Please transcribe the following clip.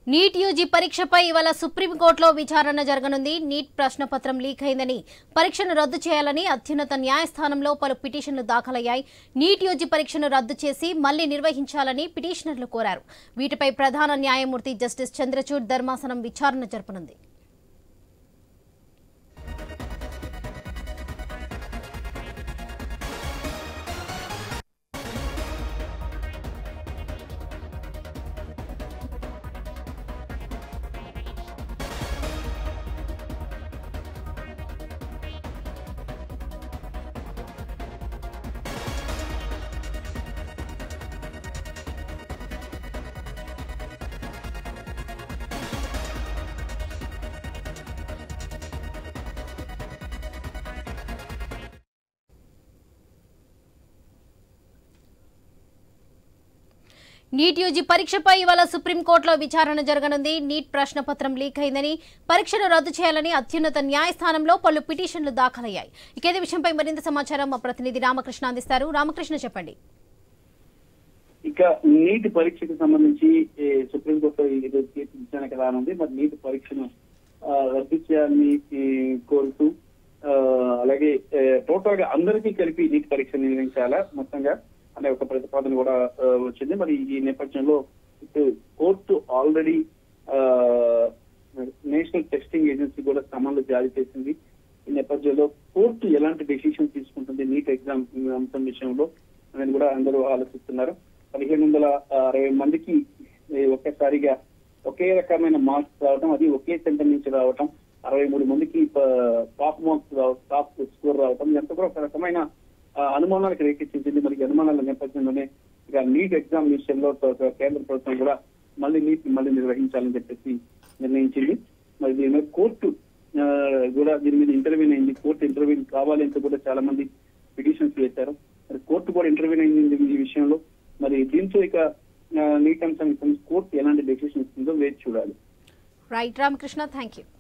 NEET UG పరీక్షపై ఇవాళ సుప్రీంకోర్టులో విచారణ జరగనుంది నీట్ ప్రశ్నపత్రం లీక్ అయిందని పరీక్షను రద్దు చేయాలని అత్యున్నత న్యాయస్థానంలో పలు పిటిషన్లు దాఖలయ్యాయి నీట్ యూజీ పరీక్షను రద్దు చేసి మళ్లీ నిర్వహించాలని పిటిషనర్లు కోరారు వీటిపై ప్రధాన న్యాయమూర్తి జస్టిస్ చంద్రచూడ్ ధర్మాసనం విచారణ జరపనుంది నీట్ యూజీ పరీక్షపై ఇవాళ సుప్రీంకోర్టులో విచారణ జరగనుంది నీట్ ప్రశ్నపత్రం లీక్ అయిందని పరీక్షను రద్దు చేయాలని అత్యున్నత న్యాయస్థానంలో పలు పిటిషన్లు దాఖలయ్యాయి ఇక ఇదే విషయంపై మరింత సమాచారం మా ప్రతినిధి రామకృష్ణ అందిస్తారు రామకృష్ణ చెప్పండి ఇక నీటి పరీక్షకు సంబంధించి ఏ, సుప్రీంకోర్టు ఇది తీర్పు విచారణకు రానుంది మరి నీటి పరీక్షను ఆ, రద్దు చేయాలని ఈ, కోరుతూ ఆ, అలాగే టోటల్ గా అందరికీ కలిపి నీటి పరీక్ష నిర్వహించాలా మొత్తంగా అనే ఒక ప్రతిపాదన కూడా ఆ, వచ్చింది మరి ఈ నేపథ్యంలో ఇటు court already national testing agency కూడా సమన్లు జారీ చేసింది ఈ నేపథ్యంలో కోర్టు ఎలాంటి డెసిషన్ తీసుకుంటుంది నీట్ ఎగ్జామ్ అంశం విషయంలో అనేది కూడా అందరూ ఆలోచిస్తున్నారు పదిహేను వందల అరవై మందికి ఏ, ఒకేసారిగా ఒకే రకమైన మార్క్స్ రావడం అది ఒకే సెంటర్ నుంచి రావటం అరవై మూడు మందికి టాప్ మార్క్స్ టాప్ స్కోర్ రావటం ఇదంతా కూడా ఒక రకమైన ఆ, అనుమానాలకు రేకెత్తించింది మరి ఈ అనుమానాల నేపథ్యంలోనే ఇక నీట్ ఎగ్జామ్ విషయంలో త- త- కేంద్ర ప్రభుత్వం కూడా మళ్ళీ నీట్ మళ్ళీ నిర్వహించాలని చెప్పేసి నిర్ణయించింది మరి దీని మీద కోర్టు ఆ, కూడా దీని మీద ఇంటర్వ్యూ అయింది కోర్టు ఇంటర్వ్యూ కావాలి అంటూ కూడా చాలా మంది పిటిషన్స్ వేశారు మరి కోర్టు కూడా ఇంటర్వ్యూ అయింది ఈ విషయంలో మరి దీంతో ఇక ఆ, నీట్ అంశం కోర్టు ఎలాంటి డెసిషన్ ఇస్తుందో వేచి చూడాలి రైట్ రామకృష్ణ థ్యాంక్ యూ